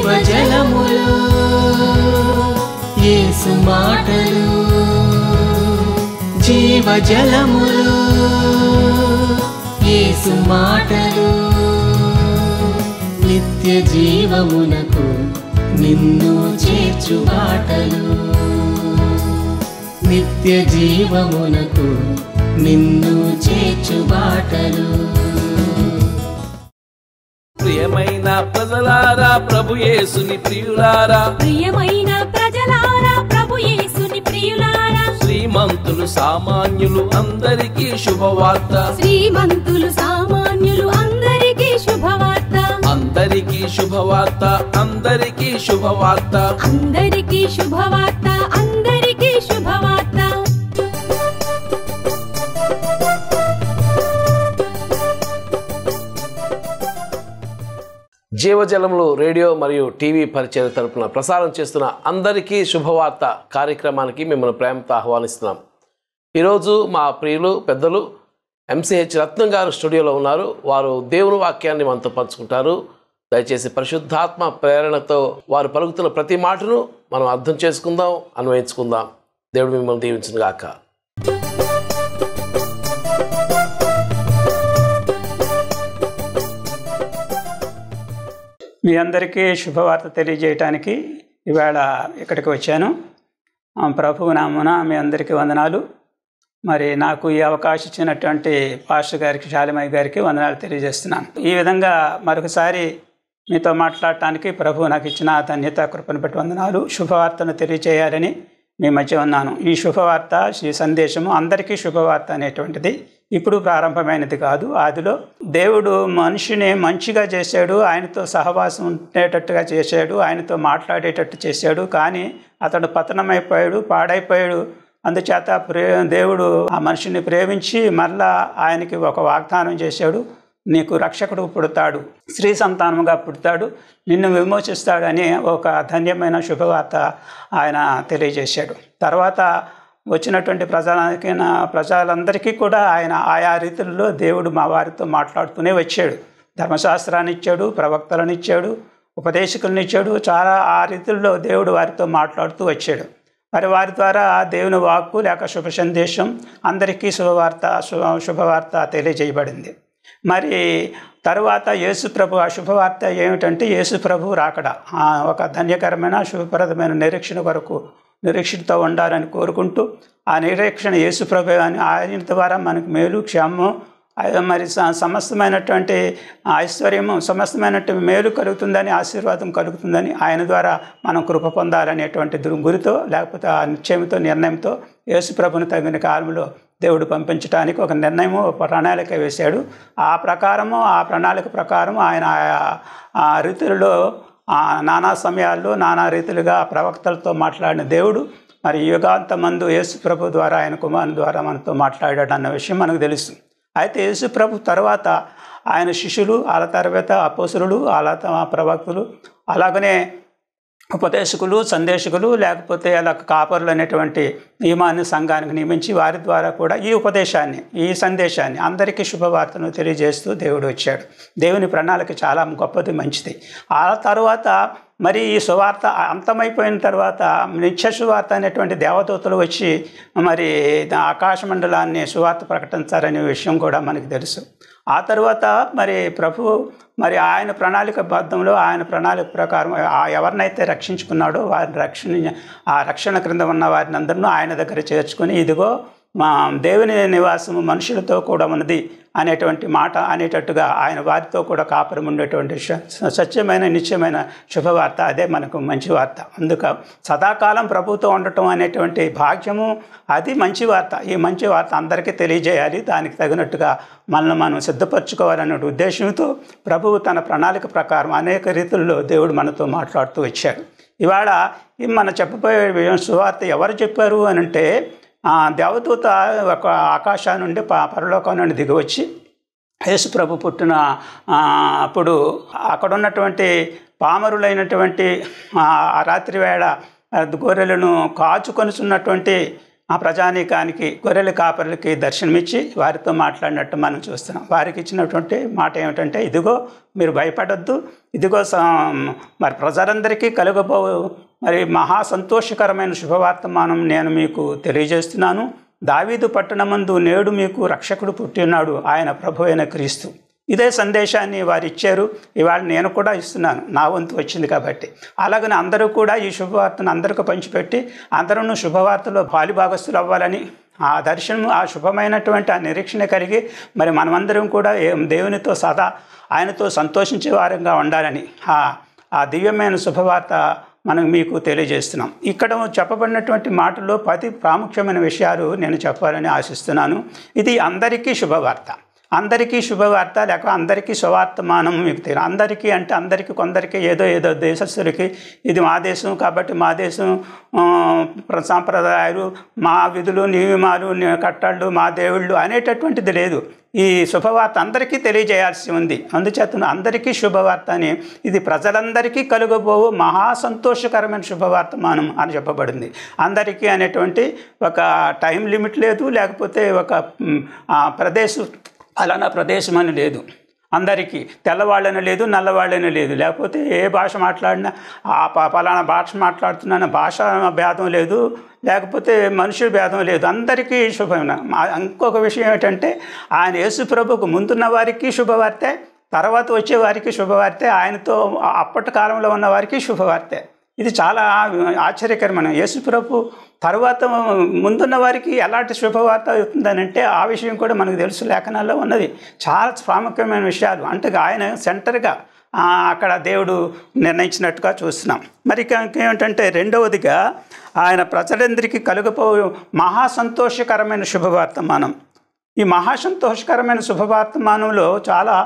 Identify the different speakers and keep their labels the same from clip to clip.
Speaker 1: జీవజలములు యేసు మాటలు జీవజలములు యేసు మాటలు నిత్య జీవమునకు నిన్ను చేర్చు బాటలు నిత్య జీవమునకు నిన్ను చేర్చు బాటలు
Speaker 2: ప్రియమైన ప్రజలారా ప్రభు యేసుని ప్రియులారా
Speaker 3: ప్రియమైన ప్రజలారా ప్రభు యేసుని ప్రియులారా
Speaker 2: శ్రీమంతులు సామాన్యులు అందరికీ శుభవార్త
Speaker 3: శ్రీమంతులు సామాన్యులు అందరికీ శుభవార్త
Speaker 2: అందరికీ శుభవార్త అందరికీ శుభవార్త
Speaker 3: అందరికీ శుభవార్త అందరికీ శుభవార్త
Speaker 4: జీవజలములు రేడియో మరియు టీవీ పరిచయ తరపున ప్రసారం చేస్తున్న అందరికీ శుభవార్త కార్యక్రమానికి మిమ్మల్ని ప్రేమతో ఆహ్వానిస్తున్నాం ఈరోజు మా ప్రియులు పెద్దలు ఎంసీహెచ్ రత్నం గారు స్టూడియోలో ఉన్నారు వారు దేవుని వాక్యాన్ని మనతో పంచుకుంటారు దయచేసి పరిశుద్ధాత్మ ప్రేరణతో వారు పలుకుతున్న ప్రతి మాటను మనం అర్థం చేసుకుందాం అన్వయించుకుందాం దేవుడు మిమ్మల్ని దీవించును గాక
Speaker 5: మీ అందరికీ శుభవార్త తెలియజేయటానికి ఇవాళ ఇక్కడికి వచ్చాను ఆ, ప్రభువు నామున మీ అందరికీ వందనాలు మరి నాకు ఈ అవకాశం ఇచ్చినటువంటి పాస్టర్ గారికి శాలిమయ్య గారికి వందనాలు తెలియజేస్తున్నాను ఈ విధంగా మరొకసారి మీతో మాట్లాడటానికి ప్రభు నాకు ఇచ్చిన ధన్యత కృపను బట్టి వందనాలు శుభవార్తను తెలియజేయాలని మీ మధ్య ఉన్నాను ఈ శుభవార్త ఈ సందేశము అందరికీ శుభవార్త అనేటువంటిది ఇప్పుడు ప్రారంభమైనది కాదు ఆదిలో దేవుడు మనిషిని మంచిగా చేశాడు ఆయనతో సహవాసం ఉండేటట్టుగా చేశాడు ఆయనతో మాట్లాడేటట్టు చేశాడు కానీ అతడు పతనమైపోయాడు పాడైపోయాడు అందుచేత ప్రే దేవుడు ఆ మనిషిని ప్రేమించి మరలా ఆయనకి ఒక వాగ్దానం చేశాడు నీకు రక్షకుడు పుడతాడు స్త్రీ సంతానముగా పుడతాడు నిన్ను విమోచిస్తాడు అని ఒక ధన్యమైన శుభవార్త ఆయన తెలియజేశాడు తర్వాత వచ్చినటువంటి ప్రజలకి ప్రజలందరికీ కూడా ఆయన ఆయా రీతుల్లో దేవుడు మా వారితో మాట్లాడుతూనే వచ్చాడు ధర్మశాస్త్రాన్ని ఇచ్చాడు ప్రవక్తలను ఇచ్చాడు ఉపదేశకులను ఇచ్చాడు చాలా ఆ రీతుల్లో దేవుడు వారితో మాట్లాడుతూ వచ్చాడు మరి వారి ద్వారా దేవుని వాక్కు లేక శుభ సందేశం అందరికీ శుభవార్త శుభ శుభవార్త తెలియజేయబడింది మరి తరువాత యేసు ప్రభు ఆ శుభవార్త ఏమిటంటే యేసు ప్రభు రాకడ ఆ ఒక ధన్యకరమైన శుభప్రదమైన నిరీక్షణ కొరకు నిరీక్షణతో ఉండాలని కోరుకుంటూ ఆ నిరీక్షణ యేసు ప్రభు అని ఆయన ద్వారా మనకు మేలు క్షేమం ఆ- మరి స- సమస్తమైనటువంటి ఐశ్వర్యము సమస్తమైనటువంటి మేలు కలుగుతుందని ఆశీర్వాదం కలుగుతుందని ఆయన ద్వారా మనం కృప పొందాలనేటువంటి దు- గురితో లేకపోతే ఆ నిశ్చయంతో నిర్ణయంతో యేసు ప్రభుని తగిన కాలంలో దేవుడు పంపించడానికి ఒక నిర్ణయము ఒక ప్రణాళిక వేశాడు ఆ ప్రకారము ఆ ప్రణాళిక ప్రకారం ఆయన ఆ- ఆ రీతులలో ఆ నానా సమయాల్లో నానా రీతిలుగా ప్రవక్తలతో మాట్లాడిన దేవుడు మరి యుగాంతమందు యేసు ప్రభు ద్వారా ఆయన కుమారుని ద్వారా మనతో మాట్లాడాడు అన్న విషయం మనకు తెలుసు అయితే యేసు ప్రభు తర్వాత ఆయన శిష్యులు వాళ్ళ తర్వాత అపోసురులు వాళ్ళ త- ప్రవక్తలు అలాగనే ఉపదేశకులు సందేశకులు లేకపోతే అలా కాపరులు అనేటువంటి నియమాన్ని సంఘానికి నియమించి వారి ద్వారా కూడా ఈ ఉపదేశాన్ని ఈ సందేశాన్ని అందరికీ శుభవార్తను తెలియజేస్తూ దేవుడు వచ్చాడు దేవుని ప్రణాళిక చాలా గొప్పది మంచిది ఆ తర్వాత మరి ఈ సువార్త అంతమైపోయిన తర్వాత నిత్య సువార్త అనేటువంటి దేవదూతలు వచ్చి మరి ఆకాశ మండలాన్ని సువార్త ప్రకటించారనే విషయం కూడా మనకు తెలుసు ఆ తర్వాత మరి ప్రభు మరి ఆయన ప్రణాళిక బద్ధంలో ఆయన ప్రణాళిక ప్రకారం ఆ ఎవరినైతే రక్షించుకున్నాడో వారిని రక్షణ ఆ రక్షణ క్రింద ఉన్న వారిని అందరినూ ఆయన దగ్గర చేర్చుకొని ఇదిగో మా దేవుని నివాసము మనుషులతో కూడా ఉన్నది అనేటువంటి మాట అనేటట్టుగా ఆయన వారితో కూడా కాపురం ఉండేటువంటి స- సత్యమైన నిత్యమైన శుభవార్త అదే మనకు మంచి వార్త అందుక సదాకాలం ప్రభుతో ఉండటం అనేటువంటి భాగ్యము అది మంచి వార్త ఈ మంచి వార్త అందరికీ తెలియజేయాలి దానికి తగినట్టుగా మనల్ని మనం సిద్ధపరచుకోవాలనే ఉద్దేశంతో ప్రభువు తన ప్రణాళిక ప్రకారం అనేక రీతుల్లో దేవుడు మనతో మాట్లాడుతూ వచ్చాడు ఇవాళ ఈ మన చెప్పబోయే విషయం సువార్త ఎవరు చెప్పారు అని అంటే ఆ దేవదూత ఒక ఆకాశం నుండి ప- పరలోకం నుండి దిగివచ్చి యేసు ప్రభు పుట్టిన ఆ, అప్పుడు అక్కడ ఉన్నటువంటి పామరులైనటువంటి ఆ ఆ రాత్రి వేళ ఆ గొర్రెలను కాచుకొనుచున్నటువంటి ఆ ప్రజానీకానికి గొర్రెల కాపరులకి దర్శనమిచ్చి వారితో మాట్లాడినట్టు మనం చూస్తున్నాం వారికి ఇచ్చినటువంటి మాట ఏమిటంటే ఇదిగో మీరు భయపడొద్దు ఇదిగో స- మరి ప్రజలందరికీ కలుగబో మరి మహా సంతోషకరమైన శుభవార్తమానం నేను మీకు తెలియజేస్తున్నాను దావీదు పట్టణమందు నేడు మీకు రక్షకుడు పుట్టి ఉన్నాడు ఆయన ప్రభు అయిన క్రీస్తు ఇదే సందేశాన్ని వారు ఇచ్చారు ఇవాళ నేను కూడా ఇస్తున్నాను నా వంతు వచ్చింది కాబట్టి అలాగని అందరూ కూడా ఈ శుభవార్తను అందరికీ పంచిపెట్టి అందరూ శుభవార్తలో పాలిభాగస్తులు అవ్వాలని ఆ దర్శనం ఆ శుభమైనటువంటి ఆ నిరీక్షణ కలిగి మరి మనమందరం కూడా ఏ- దేవునితో సదా ఆయనతో సంతోషించే వారంగా ఉండాలని ఆ ఆ దివ్యమైన శుభవార్త మనం మీకు తెలియజేస్తున్నాం ఇక్కడ చెప్పబడినటువంటి మాటల్లో పది ప్రాముఖ్యమైన విషయాలు నేను చెప్పాలని ఆశిస్తున్నాను ఇది అందరికీ శుభవార్త అందరికీ శుభవార్త లేక అందరికీ సువార్తమానం మీకు తెలియదు అందరికీ అంటే అందరికీ కొందరికి ఏదో ఏదో దేశస్తులకి ఇది మా దేశం కాబట్టి మా దేశం ఆ, ప్ర- సాంప్రదాయాలు మా విధులు నియమాలు ని- కట్టళ్ళు మా దేవుళ్ళు అనేటటువంటిది లేదు ఈ శుభవార్త అందరికీ తెలియజేయాల్సి ఉంది అందుచేత అందరికీ శుభవార్త అని ఇది ప్రజలందరికీ కలుగబోవు మహా సంతోషకరమైన శుభవార్తమానం అని చెప్పబడింది అందరికీ అనేటువంటి ఒక టైం లిమిట్ లేదు లేకపోతే ఒక మ్, ఆ ప్రదేశం అలానా ప్రదేశం అని లేదు అందరికీ తెల్లవాళ్ళని లేదు నల్లవాళ్ళని లేదు లేకపోతే ఏ భాష మాట్లాడినా ఆ ప- పలానా భాష మాట్లాడుతున్నాను భాష భేదం లేదు లేకపోతే మనుషుల భేదం లేదు అందరికీ శుభమైన మా- ఇంకొక విషయం ఏంటంటే ఆయన యేసు ప్రభుకు ముందున్న వారికి శుభవార్తే తర్వాత వచ్చే వారికి శుభవార్తే ఆయనతో అప్పటి కాలంలో ఉన్న వారికి శుభవార్తే ఇది చాలా ఆశ్చర్యకరమైన యేసుప్రభు తర్వాత ముందున్న వారికి ఎలాంటి శుభవార్త అవుతుందని అంటే ఆ విషయం కూడా మనకు తెలుసు లేఖనాల్లో ఉన్నది చాలా ప్రాముఖ్యమైన విషయాలు అంటే ఆయన సెంటర్గా ఆ, అక్కడ దేవుడు నిర్ణయించినట్టుగా చూస్తున్నాం మరి ఇక ఇంకేమిటంటే రెండవదిగా ఆయన ప్రజలందరికీ కలుగపో మహా సంతోషకరమైన శుభవార్తమానం ఈ మహా సంతోషకరమైన శుభవార్తమానంలో చాలా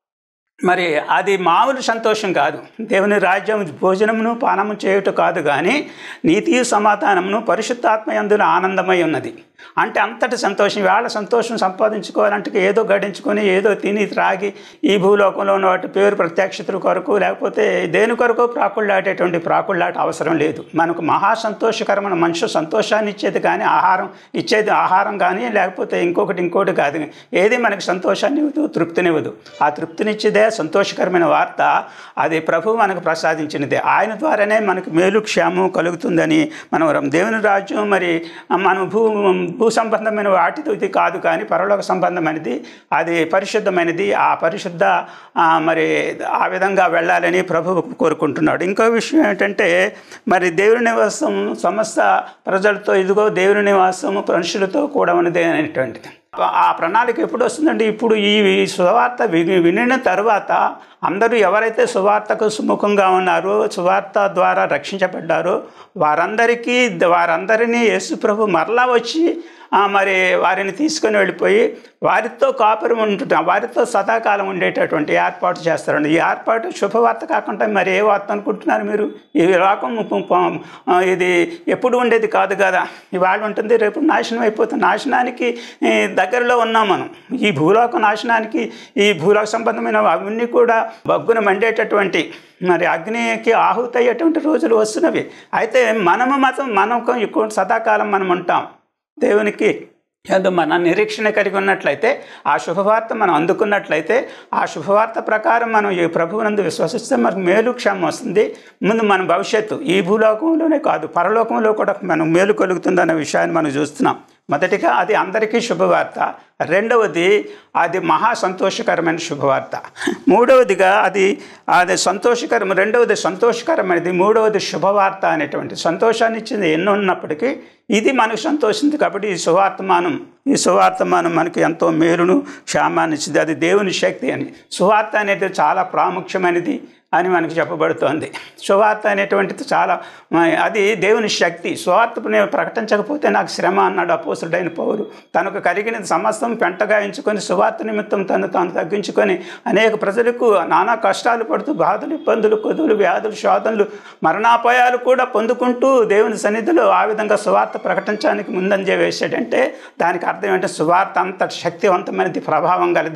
Speaker 5: మరి అది మామూలు సంతోషం కాదు దేవుని రాజ్యం భోజనమును పానము చేయుట కాదు కానీ నీతి సమాధానమును పరిశుద్ధాత్మ యందున ఆనందమై ఉన్నది అంటే అంతటి సంతోషం వేళ సంతోషం సంపాదించుకోవాలంటే ఏదో గడించుకొని ఏదో తిని త్రాగి ఈ భూలోకంలో ఉన్న వాటి పేరు ప్రత్యక్షతల కొరకు లేకపోతే దేని కొరకు ప్రాకుళ్ళాటేటువంటి ప్రాకుళ్ళాట అవసరం లేదు మనకు మహా సంతోషకరమైన మనుషు సంతోషాన్ని ఇచ్చేది కానీ ఆహారం ఇచ్చేది ఆహారం కానీ లేకపోతే ఇంకొకటి ఇంకోటి కాదు ఏది మనకి సంతోషాన్ని ఇవ్వదు తృప్తినివ్వదు ఆ తృప్తినిచ్చేదే సంతోషకరమైన వార్త అది ప్రభు మనకు ప్రసాదించినదే ఆయన ద్వారానే మనకు మేలు క్షేమం కలుగుతుందని మనం దేవుని రాజ్యం మరి మనం భూ భూ సంబంధమైన వాటితో ఇది కాదు కానీ పరలోక సంబంధమైనది అది పరిశుద్ధమైనది ఆ పరిశుద్ధ ఆ, మరి ఆ విధంగా వెళ్ళాలని ప్రభు కోరుకుంటున్నాడు ఇంకో విషయం ఏంటంటే మరి దేవుని నివాసం సమస్త ప్రజలతో ఇదిగో దేవుని నివాసం మనుషులతో కూడా ఉన్నది అనేటువంటిది ఆ ప్రణాళిక ఎప్పుడు వస్తుందండి ఇప్పుడు ఈ సువార్త విని వినిన తర్వాత అందరూ ఎవరైతే సువార్తకు సుముఖంగా ఉన్నారో సువార్త ద్వారా రక్షించబడ్డారో వారందరికీ వారందరినీ యేసు ప్రభు మరలా వచ్చి ఆ, మరి వారిని తీసుకొని వెళ్ళిపోయి వారితో కాపురం ఉంటున్నాం వారితో సదాకాలం ఉండేటటువంటి ఏర్పాటు చేస్తారండి ఈ ఏర్పాటు శుభవార్త కాకుండా మరి ఏ వార్త అనుకుంటున్నారు మీరు ఈ లోకం ప- ప- ఆ, ఇది ఎప్పుడు ఉండేది కాదు కదా ఇవాళ ఉంటుంది రేపు నాశనం అయిపోతుంది నాశనానికి ఈ, దగ్గరలో ఉన్నాం మనం ఈ భూలోక నాశనానికి ఈ భూలోక సంబంధమైన అవన్నీ కూడా బగ్గున మండేటటువంటి మరి అగ్నికి ఆహుతి అయ్యేటువంటి రోజులు వస్తున్నవి అయితే మనము మాత్రం మనం ఎక్కువ సదాకాలం మనం ఉంటాం దేవునికి ఏదో మన నిరీక్షణ కలిగి ఉన్నట్లయితే ఆ శుభవార్త మనం అందుకున్నట్లయితే ఆ శుభవార్త ప్రకారం మనం ఈ ప్రభువునందు విశ్వసిస్తే మనకు మేలు క్షేమం వస్తుంది ముందు మన భవిష్యత్తు ఈ భూలోకంలోనే కాదు పరలోకంలో కూడా మనం మేలు కలుగుతుందన్న విషయాన్ని మనం చూస్తున్నాం మొదటిగా అది అందరికీ శుభవార్త రెండవది అది మహా సంతోషకరమైన శుభవార్త మూడవదిగా అది అది సంతోషకరం రెండవది సంతోషకరమైనది మూడవది శుభవార్త అనేటువంటి సంతోషాన్ని ఇచ్చింది ఎన్నో ఉన్నప్పటికీ ఇది మనకు సంతోషింది కాబట్టి ఈ సువార్తమానం ఈ సువార్తమానం మనకి ఎంతో మేలును క్షేమాన్ని ఇచ్చింది అది దేవుని శక్తి అని సువార్త అనేది చాలా ప్రాముఖ్యమైనది అని మనకు చెప్పబడుతోంది సువార్త అనేటువంటిది చాలా ఆ, అది దేవుని శక్తి సువార్త నేను ప్రకటించకపోతే నాకు శ్రమ అన్నాడు అపోసుడైన పౌరు తనకు కలిగినది సమస్తం పెంటగా ఎంచుకొని సువార్త నిమిత్తం తను తాను తగ్గించుకొని అనేక ప్రజలకు నానా కష్టాలు పడుతూ బాధలు ఇబ్బందులు కొదులు వ్యాధులు శోధనలు మరణాపాయాలు కూడా పొందుకుంటూ దేవుని సన్నిధిలో ఆ విధంగా సువార్త ప్రకటించడానికి ముందంజ వేశాడంటే దానికి అర్థం ఏంటంటే సువార్త అంత శక్తివంతమైనది ప్రభావం గలది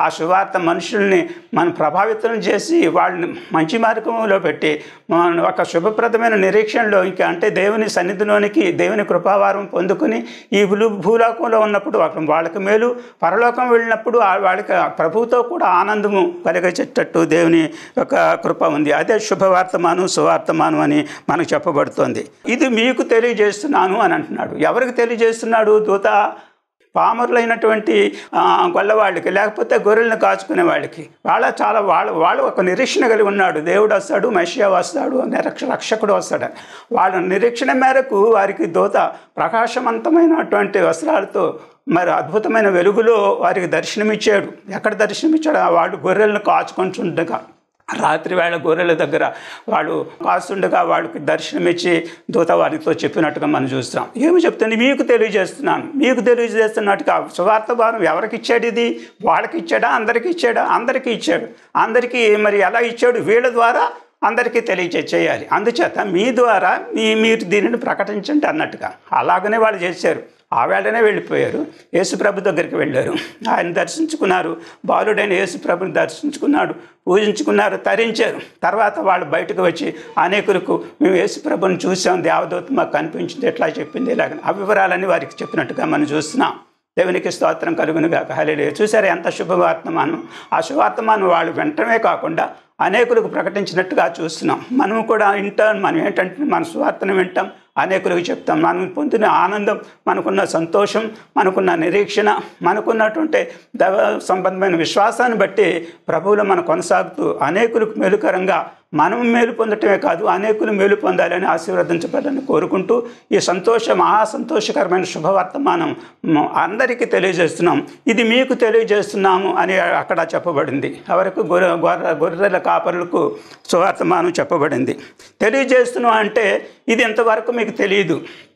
Speaker 5: ఆ సువార్త మనుషుల్ని మనం ప్రభావితం చేసి వాళ్ళని మంచి మార్గంలో పెట్టి మన ఒక శుభప్రదమైన నిరీక్షణలో ఇంకా అంటే దేవుని సన్నిధిలోనికి దేవుని కృపావారం పొందుకుని ఈ భూ భూలోకంలో ఉన్నప్పుడు అక్కడ వాళ్ళకి మేలు పరలోకం వెళ్ళినప్పుడు ఆ వాళ్ళకి ఆ ప్రభువుతో కూడా ఆనందము కలిగించేటట్టు దేవుని ఒక కృప ఉంది అదే శుభవార్తమానం సువార్తమానం అని మనకు చెప్పబడుతోంది ఇది మీకు తెలియజేస్తున్నాను అని అంటున్నాడు ఎవరికి తెలియజేస్తున్నాడు దూత పామరులైనటువంటి ఆ, గొల్లవాళ్ళకి లేకపోతే గొర్రెలను కాచుకునే వాళ్ళకి వాళ్ళ చాలా వాళ్ళ వాళ్ళు ఒక నిరీక్షణ కలిగి ఉన్నాడు దేవుడు వస్తాడు మషియా వస్తాడు నిరక్ష రక్షకుడు వస్తాడు వాళ్ళ నిరీక్షణ మేరకు వారికి దూత ప్రకాశవంతమైనటువంటి వస్త్రాలతో మరి అద్భుతమైన వెలుగులో వారికి దర్శనమిచ్చాడు ఎక్కడ దర్శనమిచ్చాడు వాళ్ళు గొర్రెలను కాచుకుంటుండగా రాత్రి వేళ గొర్రెల దగ్గర వాడు కాస్తుండగా వాళ్ళకి దర్శనమిచ్చి దూత వారితో చెప్పినట్టుగా మనం చూస్తున్నాం ఏమి చెప్తుంది మీకు తెలియజేస్తున్నాను మీకు తెలియజేస్తున్నట్టుగా సువార్త భారం ఎవరికి ఇచ్చాడు ఇది వాళ్ళకి ఇచ్చాడా అందరికి ఇచ్చాడా అందరికీ ఇచ్చాడు అందరికీ మరి ఎలా ఇచ్చాడు వీళ్ళ ద్వారా అందరికీ తెలియచే చేయాలి అందుచేత మీ ద్వారా మీ మీరు దీనిని ప్రకటించండి అన్నట్టుగా అలాగనే వాళ్ళు చేశారు ఆ వేళనే వెళ్ళిపోయారు యేసుప్రభు దగ్గరికి వెళ్ళారు ఆయన దర్శించుకున్నారు బాలుడైన యేసుప్రభుని దర్శించుకున్నాడు పూజించుకున్నారు తరించారు తర్వాత వాళ్ళు బయటకు వచ్చి అనేకులకు మేము యేసుప్రభుని చూసాం దేవదూత మాకు కనిపించింది ఎట్లా చెప్పింది ఇలాగ ఆ వివరాలన్నీ వారికి చెప్పినట్టుగా మనం చూస్తున్నాం దేవునికి స్తోత్రం కలుగునుగా హలేలు చూసారు ఎంత శుభవార్తమానం ఆ శుభవార్తమానం వాళ్ళు వినటమే కాకుండా అనేకులకు ప్రకటించినట్టుగా చూస్తున్నాం మనము కూడా వింటాం మనం ఏంటంటే మన సువార్తను వింటాం అనేకులకు చెప్తాం మనం పొందిన ఆనందం మనకున్న సంతోషం మనకున్న నిరీక్షణ మనకున్నటువంటి దైవ సంబంధమైన విశ్వాసాన్ని బట్టి ప్రభువులో మనం కొనసాగుతూ అనేకులకు మేలుకరంగా మనం మేలు పొందటమే కాదు అనేకులు మేలు పొందాలని ఆశీర్వదించబడాలని కోరుకుంటూ ఈ సంతోష మహా సంతోషకరమైన శుభవర్తమానం మ- అందరికీ తెలియజేస్తున్నాం ఇది మీకు తెలియజేస్తున్నాము అని అక్కడ చెప్పబడింది ఎవరికి గొర్రె గొర్రె గొర్రెల కాపరులకు సువార్తమానం చెప్పబడింది తెలియజేస్తున్నాం అంటే ఇది ఇంతవరకు మీకు తెలియదు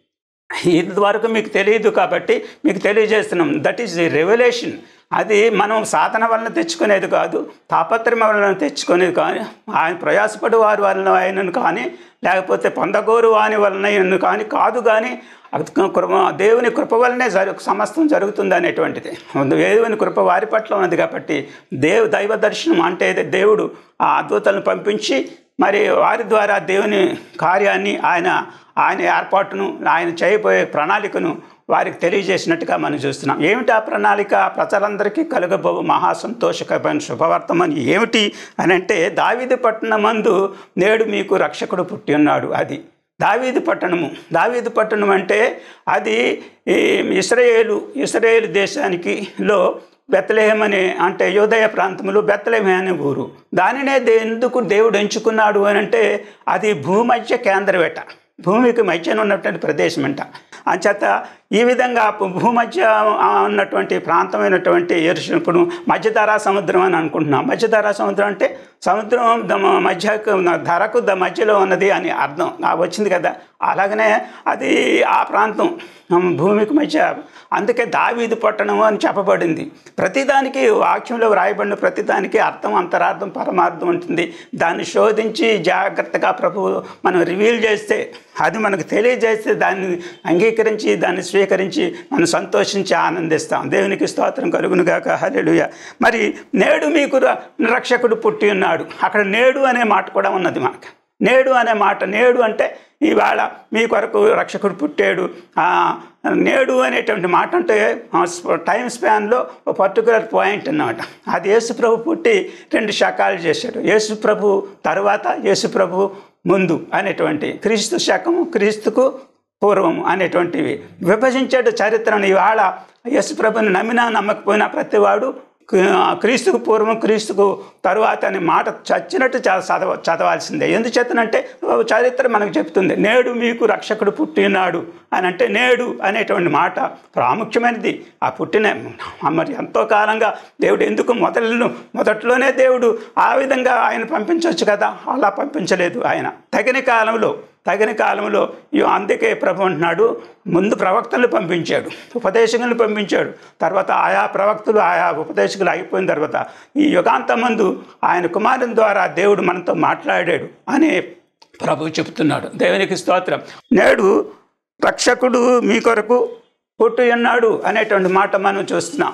Speaker 5: ఇంతవరకు మీకు తెలియదు కాబట్టి మీకు తెలియజేస్తున్నాం దట్ ఈస్ ది రెవల్యూషన్ అది మనం సాధన వలన తెచ్చుకునేది కాదు తాపత్రయం వలన తెచ్చుకునేది కానీ ఆయన ప్రయాసపడు వారి వలన ఆయనను కానీ లేకపోతే పొందగోరు వాని వలన ఆయనను కానీ కాదు కానీ అది కృప దేవుని కృప వల్లనే జరుగు సమస్తం జరుగుతుంది అనేటువంటిది దేవుని కృప వారి పట్ల ఉన్నది కాబట్టి దేవు దైవ దర్శనం అంటే దేవుడు ఆ అద్భుతాలను పంపించి మరి వారి ద్వారా దేవుని కార్యాన్ని ఆయన ఆయన ఏర్పాటును ఆయన చేయబోయే ప్రణాళికను వారికి తెలియజేసినట్టుగా మనం చూస్తున్నాం ఏమిటి ఆ ప్రణాళిక ప్రజలందరికీ కలుగబోవు మహా సంతోషకరమైన శుభవర్తమని ఏమిటి అని అంటే దావిది పట్టణమందు నేడు మీకు రక్షకుడు పుట్టి ఉన్నాడు అది దావీదు పట్టణము దావీదు పట్టణం అంటే అది ఈ ఇస్రాయేలు ఇస్రాయేలు దేశానికి లో బెత్తలేహం అనే అంటే యోదయ ప్రాంతంలో బెత్తలేహం అనే ఊరు దానినే దే- ఎందుకు దేవుడు ఎంచుకున్నాడు అని అంటే అది భూమధ్య కేంద్రవేట భూమికి మధ్యన ఉన్నటువంటి ప్రదేశం అంట అంచేత ఈ విధంగా పు- భూమధ్య ఆ, ఉన్నటువంటి ప్రాంతమైనటువంటి ఎరుసు ఇప్పుడు మధ్యధారా సముద్రం అని అనుకుంటున్నాం మధ్యధారా సముద్రం అంటే సముద్రం ద మధ్యకు ధరకు ద మధ్యలో ఉన్నది అని అర్థం ఆ వచ్చింది కదా అలాగనే అది ఆ ప్రాంతం ఉమ్, భూమికి మధ్య అందుకే దావీదు పట్టణం అని చెప్పబడింది ప్రతిదానికి వాక్యంలో వ్రాయబడిన ప్రతిదానికి అర్థం అంతరార్థం పరమార్థం ఉంటుంది దాన్ని శోధించి జాగ్రత్తగా ప్రభు మనం రివీల్ చేస్తే అది మనకు తెలియజేస్తే దాన్ని అంగీకరించి దాన్ని స్వీకరించి మనం సంతోషించి ఆనందిస్తాం దేవునికి స్తోత్రం కలుగునుగాక హల్లెలూయ మరి నేడు మీకు ర- రక్షకుడు పుట్టి ఉన్నాడు అక్కడ నేడు అనే మాట కూడా ఉన్నది మనకు నేడు అనే మాట నేడు అంటే ఇవాళ మీ కొరకు రక్షకుడు పుట్టాడు ఆ, నేడు అనేటువంటి మాట అంటే ఆ, స్ప- టైం స్పాన్లో ఒక పర్టికులర్ పాయింట్ అన్నమాట అది యేసు ప్రభు పుట్టి రెండు శకాలు చేశాడు యేసు ప్రభు తర్వాత యేసు ప్రభు ముందు అనేటువంటి క్రీస్తు శకము క్రీస్తుకు పూర్వము అనేటువంటివి విభజించేట చరిత్రను ఇవాళ యేసు ప్రభుని నమ్మినా నమ్మకపోయినా ప్రతివాడు క్రీస్తుకు పూర్వం క్రీస్తుకు తరువాత అనే మాట చచ్చినట్టు చ- చదవ చదవాల్సిందే ఎందుచేతనంటే చరిత్ర మనకు చెప్తుంది నేడు మీకు రక్షకుడు పుట్టినాడు అని అంటే నేడు అనేటువంటి మాట ప్రాముఖ్యమైనది ఆ పుట్టిన మరి ఎంతో కాలంగా దేవుడు ఎందుకు మొదలు మొదట్లోనే దేవుడు ఆ విధంగా ఆయన పంపించవచ్చు కదా అలా పంపించలేదు ఆయన తగిన కాలంలో తగిన కాలంలో ఈ అందుకే ప్రభు అంటున్నాడు ముందు ప్రవక్తలను పంపించాడు ఉపదేశకులను పంపించాడు తర్వాత ఆయా ప్రవక్తలు ఆయా ఉపదేశకులు అయిపోయిన తర్వాత ఈ యుగాంతమందు ఆయన కుమారుని ద్వారా దేవుడు మనతో మాట్లాడాడు అని ప్రభు చెప్తున్నాడు దేవునికి స్తోత్రం నేడు రక్షకుడు మీ కొరకు పుట్టి ఉన్నాడు అనేటువంటి మాట మనం చూస్తున్నాం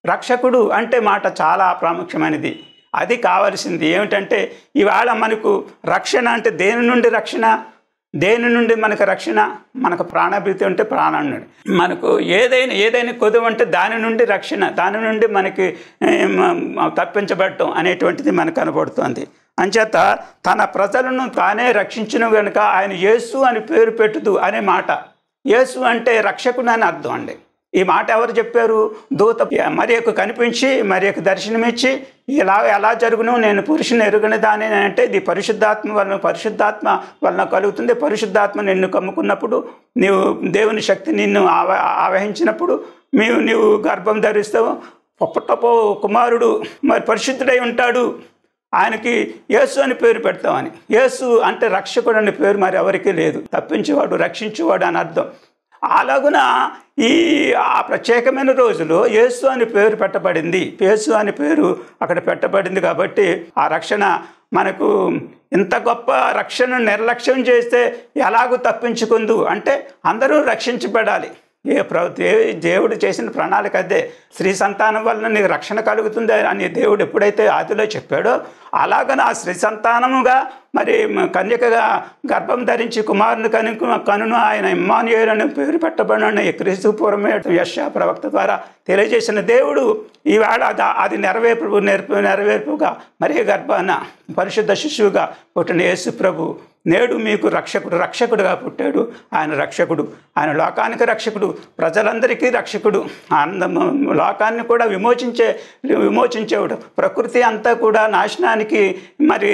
Speaker 5: రక్షకుడు అంటే మాట చాలా ప్రాముఖ్యమైనది అది కావలసింది ఏమిటంటే ఇవాళ మనకు రక్షణ అంటే దేని నుండి రక్షణ దేని నుండి మనకు రక్షణ మనకు ప్రాణభీతి ఉంటే ప్రాణం నుండి మనకు ఏదైనా ఏదైనా కొదువు అంటే దాని నుండి రక్షణ దాని నుండి మనకి ఏం, తప్పించబడటం అనేటువంటిది మనకు కనబడుతుంది అంచేత తన ప్రజలను తానే రక్షించిన కనుక ఆయన యేసు అని పేరు పెట్టుదు అనే మాట యేసు అంటే రక్షకుడు అని అర్థం అండి ఈ మాట ఎవరు చెప్పారు దూత మరియకు కనిపించి మరియకు దర్శనమిచ్చి ఇలా ఎలా జరుగును నేను పురుషుని ఎరుగని దాని అంటే ఇది పరిశుద్ధాత్మ వలన పరిశుద్ధాత్మ వలన కలుగుతుంది పరిశుద్ధాత్మ నిన్ను కమ్ముకున్నప్పుడు నీవు దేవుని శక్తి నిన్ను ఆవ ఆవహించినప్పుడు నీవు నీవు గర్భం ధరిస్తావు పొప్పటపో కుమారుడు మరి పరిశుద్ధుడై ఉంటాడు ఆయనకి యేసు అని పేరు పెడతామని యేసు అంటే రక్షకుడు అనే పేరు మరి ఎవరికీ లేదు తప్పించేవాడు రక్షించేవాడు అని అర్థం అలాగున ఈ ఆ ప్రత్యేకమైన రోజులో యేసు అని పేరు పెట్టబడింది యేసు అని పేరు అక్కడ పెట్టబడింది కాబట్టి ఆ రక్షణ మనకు ఇంత గొప్ప రక్షణ నిర్లక్ష్యం చేస్తే ఎలాగూ తప్పించుకుందు అంటే అందరూ రక్షించబడాలి ఏ ప్ర దే- దేవుడు చేసిన ప్రణాళిక అదే స్త్రీ సంతానం వలన నీకు రక్షణ కలుగుతుంది అని దేవుడు ఎప్పుడైతే ఆదిలో చెప్పాడో అలాగన ఆ స్త్రీ సంతానముగా మరి మ- కన్యకగా గర్భం ధరించి కుమారుని కను కనును ఆయన ఇమ్మానుయేల్ అని పేరు పెట్టబడిన క్రీస్తు పూర్వమే యశ ప్రవక్త ద్వారా తెలియజేసిన దేవుడు ఈవేళ అది అది నెరవేర్పు నెరపు నెరవేర్పుగా మరి గర్భాన పరిశుద్ధ శిశువుగా పుట్టిన యేసు ప్రభు నేడు మీకు రక్షకుడు రక్షకుడుగా పుట్టాడు ఆయన రక్షకుడు ఆయన లోకానికి రక్షకుడు ప్రజలందరికీ రక్షకుడు అందము లోకాన్ని కూడా విమోచించే విమోచించేవాడు ప్రకృతి అంతా కూడా నాశనానికి మరి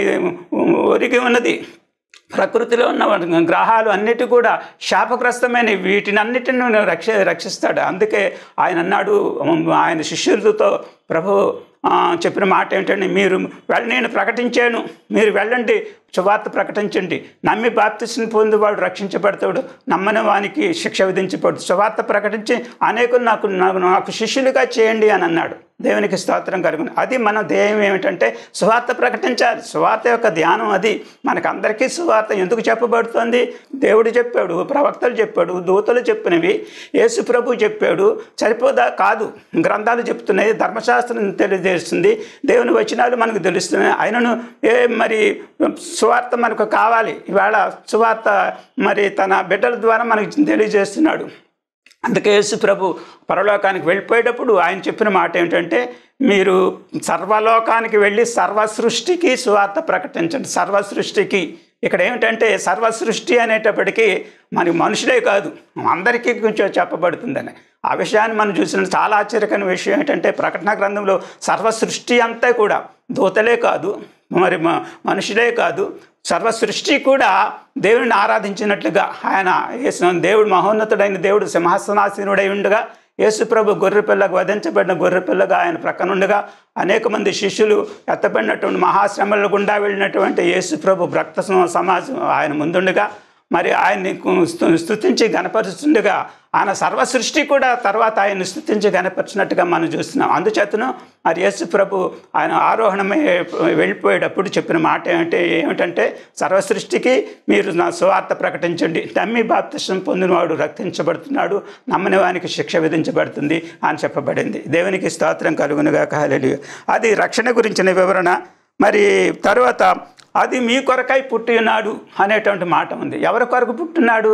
Speaker 5: ఒరిగి ఉన్నది ప్రకృతిలో ఉన్న గ్రహాలు అన్నిటి కూడా శాపగ్రస్తమైన వీటిని అన్నిటిని రక్ష రక్షిస్తాడు అందుకే ఆయన అన్నాడు ఆయన శిష్యులతో ప్రభు ఆ, చెప్పిన మాట ఏంటంటే మీరు వెళ్ళ నేను ప్రకటించాను మీరు వెళ్ళండి సువార్త ప్రకటించండి నమ్మి బాప్తిస్ని పొందేవాడు రక్షించబడతాడు నమ్మని వానికి శిక్ష విధించబడు సువార్త ప్రకటించి అనేకులు నాకు నాకు నాకు శిష్యులుగా చేయండి అని అన్నాడు దేవునికి స్తోత్రం కలుగును అది మన ధ్యేయం ఏమిటంటే సువార్త ప్రకటించాలి సువార్త యొక్క ధ్యానం అది మనకందరికీ సువార్త ఎందుకు చెప్పబడుతుంది దేవుడు చెప్పాడు ప్రవక్తలు చెప్పాడు దూతలు చెప్పినవి యేసు ప్రభు చెప్పాడు సరిపోదా కాదు గ్రంథాలు చెప్తున్నాయి ధర్మశాస్త్రం తెలియజేస్తుంది దేవుని వచనాలు మనకు తెలుస్తున్నాయి ఆయనను ఏ మరి సువార్త మనకు కావాలి ఇవాళ సువార్త మరి తన బిడ్డల ద్వారా మనకు తెలియజేస్తున్నాడు అందుకే యేసు ప్రభు పరలోకానికి వెళ్ళిపోయేటప్పుడు ఆయన చెప్పిన మాట ఏమిటంటే మీరు సర్వలోకానికి వెళ్ళి సర్వ సృష్టికి సువార్త ప్రకటించండి సర్వ సృష్టికి ఇక్కడ ఏమిటంటే సర్వ సృష్టి అనేటప్పటికీ మనకి మనుషులే కాదు అందరికీ కొంచెం చెప్పబడుతుందని ఆ విషయాన్ని మనం చూసిన చాలా ఆశ్చర్యకరమైన విషయం ఏంటంటే ప్రకటన గ్రంథంలో సర్వ సృష్టి అంతా కూడా దూతలే కాదు మరి మ- మనుషులే కాదు సర్వ సృష్టి కూడా దేవుడిని ఆరాధించినట్లుగా ఆయన యేసు దేవుడు మహోన్నతుడైన దేవుడు సింహాసనాసీనుడై ఉండగా యేసుప్రభు గొర్రెపిల్లకు వధించబడిన గొర్రెపిల్లగా ఆయన ప్రక్కనుండగా అనేక మంది శిష్యులు ఎత్తబడినటువంటి మహాశ్రమల గుండా వెళ్ళినటువంటి యేసుప్రభు భక్త సమ- సమాజం ఆయన ముందుండగా మరి ఆయన్ని కు- స్తు- స్తుతించి గణపరుస్తుండగా ఆయన సర్వ సృష్టి కూడా తర్వాత ఆయన్ని స్తుతించి గణపరిచినట్టుగా మనం చూస్తున్నాం అందుచేతను మరి యేసు ప్రభు ఆయన ఆరోహణమై వెళ్ళిపోయేటప్పుడు చెప్పిన మాట ఏమంటే ఏమిటంటే సర్వ సృష్టికి మీరు నా సువార్త ప్రకటించండి నమ్మి బాప్తిష్టం పొందినవాడు రక్షించబడుతున్నాడు నమ్మని వానికి శిక్ష విధించబడుతుంది అని చెప్పబడింది దేవునికి స్తోత్రం కలుగునుగా కాలేదు అది రక్షణ గురించిన వివరణ మరి తర్వాత అది మీ కొరకై పుట్టి ఉన్నాడు అనేటువంటి మాట ఉంది ఎవరి కొరకు పుట్టున్నాడు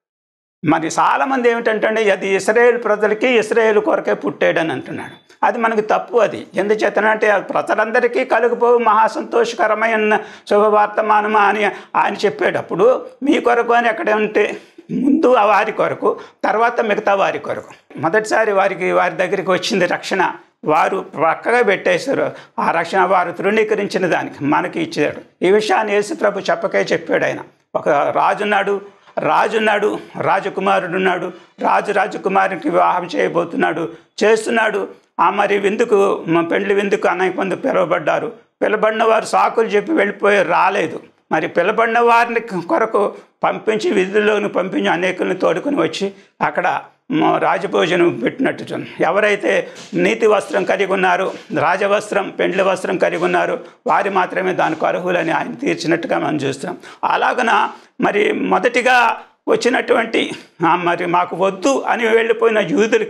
Speaker 5: మరి చాలామంది ఏమిటంటే అది ఇస్రాయేల్ ప్రజలకి ఇస్రాయేల్ కొరకే పుట్టాడని అంటున్నాడు అది మనకు తప్పు అది ఎందుచేతనంటే అది ప్రజలందరికీ కలుగుపోవు మహా సంతోషకరమైన శుభవార్తమానమా అని ఆయన చెప్పేటప్పుడు మీ కొరకు అని ఎక్కడ ఉంటే ముందు ఆ వారి కొరకు తర్వాత మిగతా వారి కొరకు మొదటిసారి వారికి వారి దగ్గరికి వచ్చింది రక్షణ వారు పక్కగా పెట్టేశారు ఆ రక్షణ వారు తృణీకరించిన దానికి మనకి ఇచ్చాడు ఈ విషయాన్ని యేసు ప్రభు చెప్పకే చెప్పాడు ఆయన ఒక రాజున్నాడు రాజున్నాడు రాజకుమారుడు ఉన్నాడు రాజు రాజకుమారునికి వివాహం చేయబోతున్నాడు చేస్తున్నాడు ఆ మరి విందుకు మ- పెండ్లి విందుకు అనేక మంది పిలువబడ్డారు పిలబడిన వారు సాకులు చెప్పి వెళ్ళిపోయి రాలేదు మరి పిలబడిన వారిని కొరకు పంపించి విధుల్లోని పంపించి అనేకుల్ని తోడుకొని వచ్చి అక్కడ మ- రాజభోజనం పెట్టినట్టు చూడండి. ఎవరైతే నీతి వస్త్రం కలిగి ఉన్నారో రాజవస్త్రం పెండ్లి వస్త్రం కలిగి ఉన్నారో వారి మాత్రమే దానికి అర్హులని ఆయన తీర్చినట్టుగా మనం చూస్తున్నాం అలాగన మరి మొదటిగా వచ్చినటువంటి ఆ, మరి మాకు వద్దు అని వెళ్ళిపోయిన యూదులకి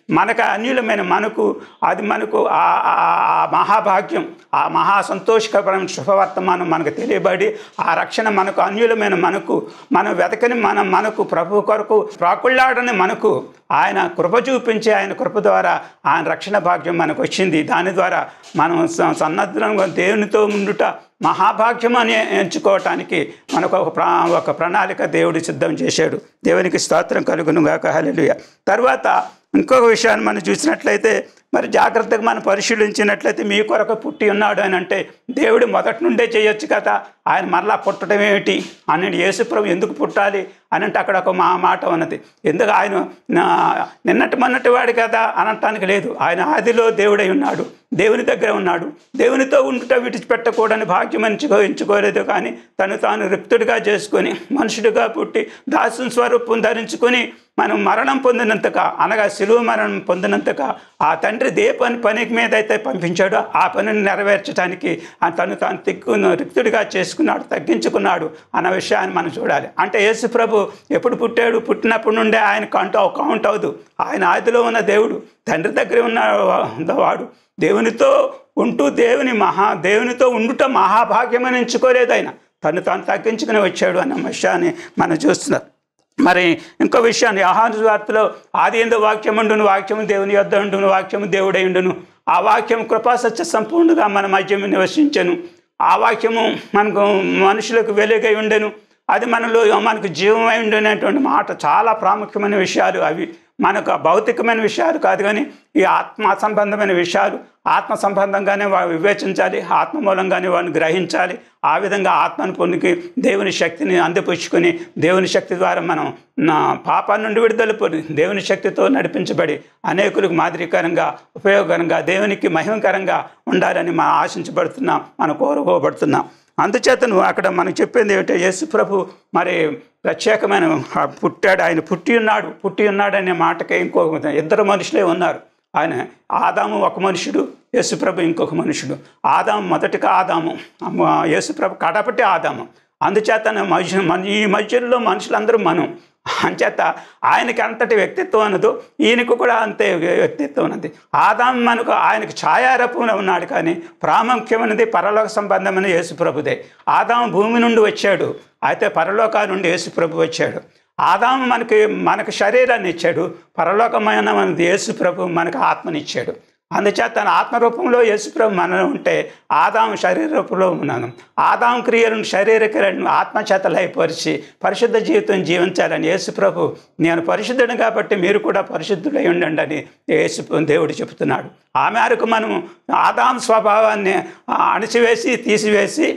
Speaker 5: మనకు అన్యులమైన మనకు అది మనకు ఆ- ఆ ఆ మహాభాగ్యం ఆ మహా సంతోషకరమైన శుభవర్తమానం మనకు తెలియబడి ఆ రక్షణ మనకు అన్యులమైన మనకు మనం వెతకని మనం మనకు ప్రభు కొరకు ప్రాకుళ్ళాడని మనకు ఆయన కృప చూపించి ఆయన కృప ద్వారా ఆయన రక్షణ భాగ్యం మనకు వచ్చింది దాని ద్వారా మనం స- సన్నద్ధంగా దేవునితో ఉండుట మహాభాగ్యం అని ఎంచుకోవటానికి మనకు ఒక ప్రా ఒక ప్రణాళిక దేవుడు సిద్ధం చేశాడు దేవునికి స్తోత్రం కలుగును గాక హల్లెలూయా తర్వాత ఇంకొక విషయాన్ని మనం చూసినట్లయితే మరి జాగ్రత్తగా మనం పరిశీలించినట్లయితే మీ కొరకు పుట్టి ఉన్నాడు అని అంటే దేవుడు మొదటి నుండే చేయొచ్చు కదా ఆయన మరలా పుట్టడం ఏమిటి అని యేసుప్రభు ఎందుకు పుట్టాలి అని అంటే అక్కడ ఒక మా మాట ఉన్నది ఎందుకు ఆయన నా- నిన్నటి మొన్నటి వాడు కదా అనటానికి లేదు ఆయన ఆదిలో దేవుడై ఉన్నాడు దేవుని దగ్గర ఉన్నాడు దేవునితో ఉండుట విడిచిపెట్టకూడని భాగ్యం ఎంచుకో ఎంచుకోలేదు కానీ తను తాను రిక్తుడిగా చేసుకొని మనుషుడిగా పుట్టి దాసుని స్వరూపం ధరించుకొని మనం మరణం పొందినంతగా అనగా సిలువ మరణం పొందినంతగా ఆ తండ్రి దే పని పని మీద అయితే పంపించాడో ఆ పనిని నెరవేర్చడానికి ఆ తను తాను తిక్కు రిక్తుడిగా చేసుకున్నాడు తగ్గించుకున్నాడు అన్న విషయాన్ని మనం చూడాలి అంటే యేసు ప్రభు ఎప్పుడు పుట్టాడు పుట్టినప్పటి నుండే ఆయన కౌంట్ కౌంట్ అవ్వదు ఆయన ఆదిలో ఉన్న దేవుడు తండ్రి దగ్గర ఉన్న వాడు దేవునితో ఉంటూ దేవుని మహా దేవునితో ఉండుట మహాభాగ్యమని ఎంచుకోలేదు ఆయన తను తాను తగ్గించుకుని వచ్చాడు అన్న విషయాన్ని మనం చూస్తున్నాం మరి ఇంకో విషయాన్ని ఆహార వార్తలో ఆది ఎందు వాక్యం ఉండును వాక్యము దేవుని యొద్ద ఉండును వాక్యము దేవుడై ఉండును ఆ వాక్యం కృపాసత్య సంపూర్ణంగా మన మధ్యము నివసించను ఆ వాక్యము మనకు మనుషులకు వెలుగై ఉండెను అది మనలో మనకు జీవమై ఉండేటువంటి మాట చాలా ప్రాముఖ్యమైన విషయాలు అవి మనకు భౌతికమైన విషయాలు కాదు కానీ ఈ ఆత్మ సంబంధమైన విషయాలు ఆత్మ సంబంధంగానే వా వివేచించాలి ఆత్మ మూలంగానే వాడిని గ్రహించాలి ఆ విధంగా ఆత్మను పొందికి దేవుని శక్తిని అందిపుచ్చుకొని దేవుని శక్తి ద్వారా మనం నా పాపాల నుండి విడుదల పొంది దేవుని శక్తితో నడిపించబడి అనేకులకు మాదిరికరంగా ఉపయోగకరంగా దేవునికి మహిమకరంగా ఉండాలని మనం ఆశించబడుతున్నాం మనం కోరుకోబడుతున్నాం అందుచేత నువ్వు అక్కడ మనకు చెప్పింది ఏమిటంటే యేసు ప్రభు మరి ప్రత్యేకమైన ఆ పుట్టాడు ఆయన పుట్టి ఉన్నాడు పుట్టి ఉన్నాడు అనే మాటకే ఇంకో ఇద్దరు మనుషులే ఉన్నారు ఆయన ఆదాము ఒక మనుషుడు యేసుప్రభు ఇంకొక మనుషుడు ఆదాము మొదటిగా ఆదాము అమ్మ యేసుప్రభు కడపటి ఆదాము అందుచేత మధ్య మన- ఈ మధ్యలో మనుషులందరూ మనం అంచేత ఆయనకి అంతటి వ్యక్తిత్వం ఉన్నదో ఈయనకు కూడా అంతే వ్యక్తిత్వం ఉన్నది ఆదాం మనకు ఆయనకు ఛాయారూపంలో ఉన్నాడు కానీ ప్రాముఖ్యమైనది పరలోక సంబంధమైన యేసుప్రభుదే ఆదాం భూమి నుండి వచ్చాడు అయితే పరలోకా నుండి యేసుప్రభు వచ్చాడు ఆదాము మనకి మనకు శరీరాన్ని ఇచ్చాడు పరలోకమైన మనది యేసుప్రభు మనకు ఆత్మనిచ్చాడు అందుచేత తన ఆత్మరూపంలో యేసుప్రభు మనలో ఉంటే ఆదాం శరీర రూపంలో ఉన్నాను ఆదాం క్రియలను శరీర క్రియలను ఆత్మచేత లయపరిచి పరిశుద్ధ జీవితం జీవించాలని యేసుప్రభు నేను పరిశుద్ధుడు కాబట్టి మీరు కూడా పరిశుద్ధులై ఉండండి అని యేసు దేవుడు చెబుతున్నాడు ఆ మేరకు మనం ఆదాం స్వభావాన్ని ఆ, అణిచివేసి తీసివేసి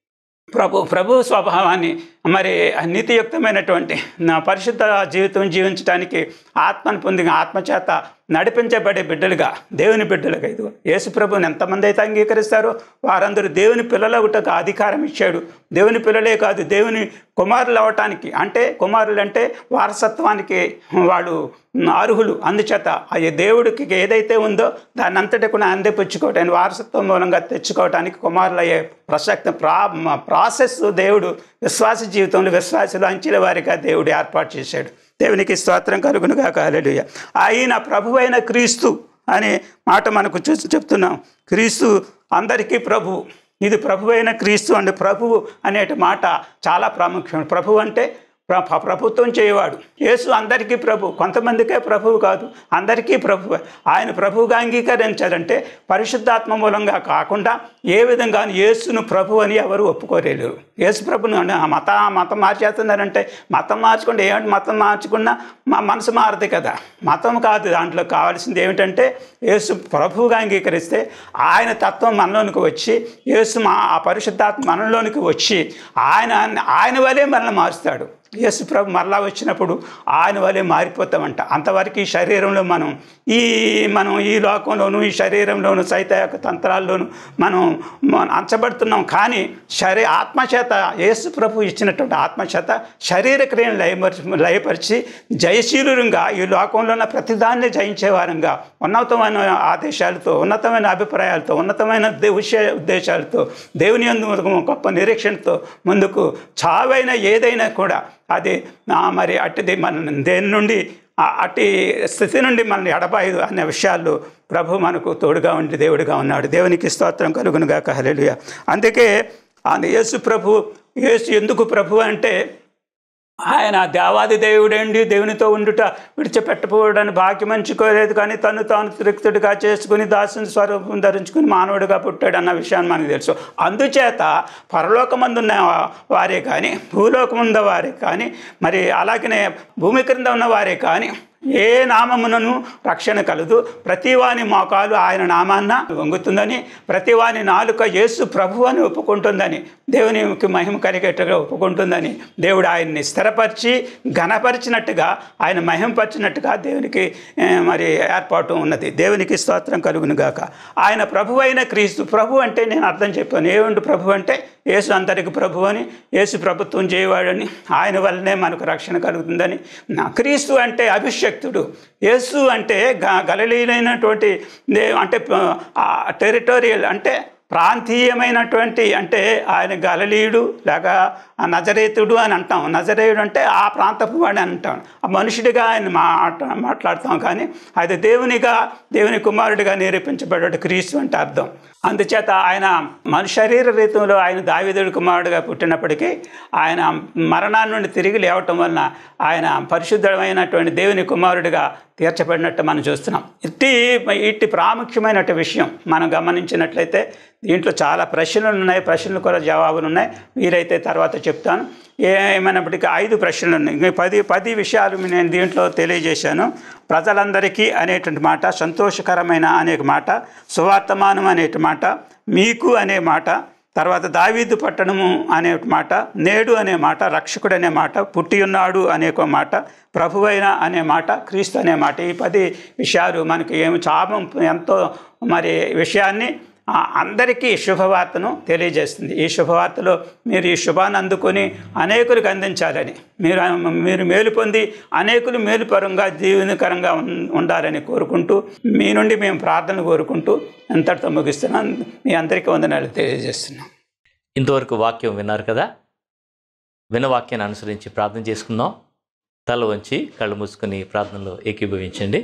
Speaker 5: ప్రభు ప్రభు స్వభావాన్ని మరి నీతియుక్తమైనటువంటి నా పరిశుద్ధ జీవితం జీవించడానికి ఆత్మను పొందిన ఆత్మచేత నడిపించబడే బిడ్డలుగా దేవుని బిడ్డలుగా ఇది యేసు ప్రభుని ఎంతమంది అయితే అంగీకరిస్తారో వారందరూ దేవుని పిల్లలగుటకు అధికారం ఇచ్చాడు దేవుని పిల్లలే కాదు దేవుని కుమారులు అవటానికి అంటే కుమారులు అంటే వారసత్వానికి వాళ్ళు అర్హులు అందుచేత ఆ దేవుడికి ఏదైతే ఉందో దాన్ని అంతటి కూడా అందిపుచ్చుకోవటానికి వారసత్వం మూలంగా తెచ్చుకోవటానికి కుమారులు అయ్యే ప్రసక్తి ప్రా ప్రాసెస్ దేవుడు విశ్వాస జీవితంలో విశ్వాసులు అంచెల వారిగా దేవుడు ఏర్పాటు చేశాడు దేవునికి స్తోత్రం కలుగునుగా కాలేలుయ ఆయన ప్రభువైన క్రీస్తు అనే మాట మనకు చూసి చెప్తున్నాం క్రీస్తు అందరికీ ప్రభు ఇది ప్రభువైన క్రీస్తు అంటే ప్రభువు అనేటి మాట చాలా ప్రాముఖ్యం ప్రభు అంటే ప్ర- ప్ర- ప్రభుత్వం చేయవాడు యేసు అందరికీ ప్రభు కొంతమందికే ప్రభువు కాదు అందరికీ ప్రభు ఆయన ప్రభువుగా అంగీకరించారంటే పరిశుద్ధాత్మ మూలంగా కాకుండా ఏ విధంగా యేసును ప్రభు అని ఎవరు ఒప్పుకోలేరు యేసు ప్రభును అన్న- ఆ మత మతం మార్చేస్తున్నారంటే మతం మార్చుకుంటే ఏమిటి మతం మార్చుకున్నా మా మనసు మారదు కదా మతం కాదు దాంట్లో కావాల్సింది ఏమిటంటే యేసు ప్రభువుగా అంగీకరిస్తే ఆయన తత్వం మనలోనికి వచ్చి యేసు మా ఆ పరిశుద్ధాత్మ మనలోనికి వచ్చి ఆయన ఆయన వలే మనల్ని మారుస్తాడు యేసు ప్రభు మరలా వచ్చినప్పుడు ఆయన వలె మారిపోతామంట అంతవరకు ఈ శరీరంలో మనం ఈ మనం ఈ లోకంలోను ఈ శరీరంలోను సైత యొక్క తంత్రాల్లోనూ మనం మనం అంచబడుతున్నాం కానీ శరీ ఆత్మచేత యేసు ప్రభు ఇచ్చినటువంటి ఆత్మచేత శరీర క్రియను లయపరిచి లయపరిచి జయశీలుగా ఈ లోకంలో ఉన్న ప్రతిదాన్ని జయించే వారంగా ఉన్నతమైన ఆదేశాలతో ఉన్నతమైన అభిప్రాయాలతో ఉన్నతమైన దే- ఉష- ఉద్దేశాలతో దేవుని యందు గొప్ప నిరీక్షణతో ముందుకు చావైన ఏదైనా కూడా అది ఆ, మరి అట్టిది మన దేని నుండి ఆ అట్టి స్థితి నుండి మనల్ని ఎడబాయదు అనే విషయాలు ప్రభు మనకు తోడుగా ఉండి దేవుడిగా ఉన్నాడు దేవునికి స్తోత్రం కలుగునుగా హల్లెలూయా అందుకే ఆయన యేసు ప్రభు యేసు ఎందుకు ప్రభు అంటే ఆయన దేవాది దేవుడండి దేవునితో ఉండుట విడిచిపెట్టపోవడానికి భాగ్యం మంచుకోలేదు కానీ తను తాను త్రిక్తుడిగా చేసుకుని దాసుని స్వరూపం ధరించుకుని మానవుడిగా పుట్టాడు అన్న విషయాన్ని మనకు తెలుసు అందుచేత పరలోకమందున్న వారే కానీ భూలోకముంద వారే కానీ మరి అలాగనే భూమి క్రింద ఉన్న వారే కానీ ఏ నామమునను రక్షణ కలదు ప్రతివాని మోకాలు ఆయన నామాన్న వంగుతుందని ప్రతివాని నాలుక యేసు ప్రభు అని ఒప్పుకుంటుందని దేవునికి మహిమ కలిగేట్టుగా ఒప్పుకుంటుందని దేవుడు ఆయన్ని స్థిరపరిచి ఘనపరిచినట్టుగా ఆయన మహిమపరిచినట్టుగా దేవునికి ఏ, మరి ఏర్పాటు ఉన్నది దేవునికి స్తోత్రం కలుగును గాక ఆయన ప్రభు అయిన క్రీస్తు ప్రభు అంటే నేను అర్థం చెప్పాను ఏముండు ప్రభు అంటే యేసు అందరికి ప్రభు అని యేసు ప్రభుత్వం చేయవాడని ఆయన వల్లనే మనకు రక్షణ కలుగుతుందని నా క్రీస్తు అంటే అభిషక్తుడు యేసు అంటే గ గలలీనైనటువంటి దే- అంటే ఆ టెరిటోరియల్ అంటే ప్రాంతీయమైనటువంటి అంటే ఆయన గలలీయుడు లేక ఆ నజరేతుడు అని అంటాం నజరేయుడు అంటే ఆ ప్రాంతపు వాడు అని అంటాం ఆ మనుషుడిగా ఆయన మాట మాట్లాడతాం కానీ అది దేవునిగా దేవుని కుమారుడిగా నిరూపించబడ్డాడు క్రీస్తు అంటే అర్థం అందుచేత ఆయన మన శరీర రీతంలో ఆయన దావిదుడి కుమారుడిగా పుట్టినప్పటికీ ఆయన మరణాన్ని నుండి తిరిగి లేవటం వలన ఆయన పరిశుద్ధమైనటువంటి దేవుని కుమారుడిగా తీర్చబడినట్టు మనం చూస్తున్నాం ఇట్టి ఇట్టి ప్రాముఖ్యమైనటువంటి విషయం మనం గమనించినట్లయితే దీంట్లో చాలా ప్రశ్నలు ఉన్నాయి ప్రశ్నలు కూడా జవాబులు ఉన్నాయి వీరైతే తర్వాత చెప్తాను ఏమైనప్పటికీ ఐదు ప్రశ్నలు ఉన్నాయి ఇంకా పది పది విషయాలు నేను దీంట్లో తెలియజేశాను ప్రజలందరికీ అనేటువంటి మాట సంతోషకరమైన అనే మాట సువార్తమానం అనే మాట మీకు అనే మాట తర్వాత దావీదు పట్టణము అనే మాట నేడు అనే మాట రక్షకుడు అనే మాట పుట్టి ఉన్నాడు అనే ఒక మాట ప్రభువైన అనే మాట క్రీస్తు అనే మాట ఈ పది విషయాలు మనకి ఏమి చాలా ఎంతో మరి విషయాన్ని ఆ, అందరికీ శుభవార్తను తెలియజేస్తుంది ఈ శుభవార్తలో మీరు ఈ శుభాన్ని అందుకొని అనేకులకు అందించాలని మీరు మీరు మేలు పొంది అనేకులు మేలుపరంగా జీవనకరంగా ఉం- ఉండాలని కోరుకుంటూ మీ నుండి మేము ప్రార్థన కోరుకుంటూ ఎంతటితో ముగిస్తున్నాం మీ అందరికీ వందనాలు తెలియజేస్తున్నాం
Speaker 6: ఇంతవరకు వాక్యం విన్నారు కదా విన్న వాక్యాన్ని అనుసరించి ప్రార్థన చేసుకుందాం తల వంచి కళ్ళు మూసుకొని ప్రార్థనలో ఏకీభవించండి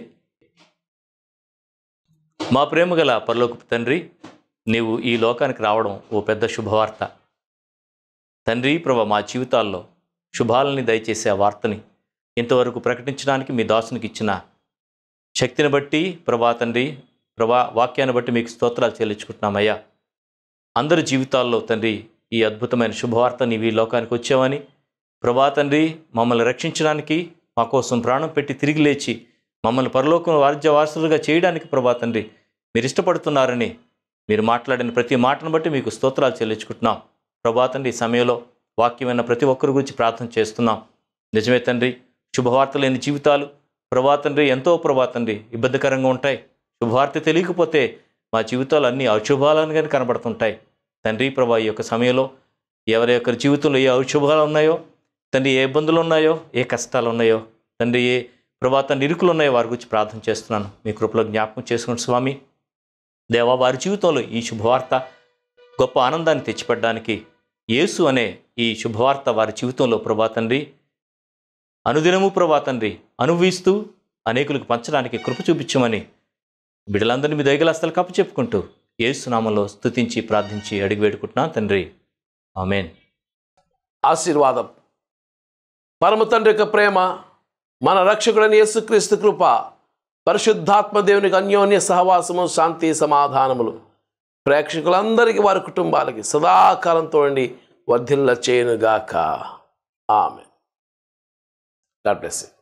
Speaker 6: మా ప్రేమ గల పరలోకపు తండ్రి నీవు ఈ లోకానికి రావడం ఓ పెద్ద శుభవార్త తండ్రి ప్రభ మా జీవితాల్లో శుభాలని దయచేసే ఆ వార్తని ఇంతవరకు ప్రకటించడానికి మీ దాసునికి ఇచ్చిన శక్తిని బట్టి ప్రభా తండ్రి ప్రభా వాక్యాన్ని బట్టి మీకు స్తోత్రాలు చెల్లించుకుంటున్నామయ్యా అందరి జీవితాల్లో తండ్రి ఈ అద్భుతమైన శుభవార్త నీవు ఈ లోకానికి వచ్చావని ప్రభా తండ్రి మమ్మల్ని రక్షించడానికి మా కోసం ప్రాణం పెట్టి తిరిగి లేచి మమ్మల్ని పరలోకం వార్జ్య వారసులుగా చేయడానికి ప్రభా తండ్రి మీరు ఇష్టపడుతున్నారని మీరు మాట్లాడిన ప్రతి మాటను బట్టి మీకు స్తోత్రాలు చెల్లించుకుంటున్నాం ప్రభా తండ్రి ఈ సమయంలో వాక్యమైన ప్రతి ఒక్కరి గురించి ప్రార్థన చేస్తున్నాం నిజమే తండ్రి శుభవార్త లేని జీవితాలు ప్రభా తండ్రి ఎంతో ప్రభా తండ్రి ఇబ్బందికరంగా ఉంటాయి శుభవార్త తెలియకపోతే మా జీవితాలు అన్నీ అశుభాలను కానీ కనబడుతుంటాయి తండ్రి ప్రభా ఈ యొక్క సమయంలో ఎవరి యొక్క జీవితంలో ఏ అశుభాలు ఉన్నాయో తండ్రి ఏ ఇబ్బందులు ఉన్నాయో ఏ కష్టాలు ఉన్నాయో తండ్రి ఏ ప్రభా తండ్రి ఇరుకులు ఉన్నాయో వారి గురించి ప్రార్థన చేస్తున్నాను మీ కృపలో జ్ఞాపకం చేసుకుని స్వామి దేవా వారి జీవితంలో ఈ శుభవార్త గొప్ప ఆనందాన్ని తెచ్చిపెట్టడానికి యేసు అనే ఈ శుభవార్త వారి జీవితంలో ప్రభా తండ్రి అనుదినము ప్రభా తండ్రి అనుభవిస్తూ అనేకులకు పంచడానికి కృప చూపించమని బిడ్డలందరినీ మీ దయగలస్తలు కప్పు చెప్పుకుంటూ ఏసునామంలో స్తుతించి ప్రార్థించి అడిగి వేడుకుంటున్నాను తండ్రి ఆమెన్
Speaker 4: ఆశీర్వాదం పరమ తండ్రి యొక్క ప్రేమ మన రక్షకుడని యేసుక్రీస్తు కృప పరిశుద్ధాత్మ దేవునికి అన్యోన్య సహవాసము శాంతి సమాధానములు ప్రేక్షకులందరికీ వారి కుటుంబాలకి సదాకాలంతో ఉండి వర్ధిల్ల చేయనుగాక ఆమె గాడ్ బ్లెస్ యూ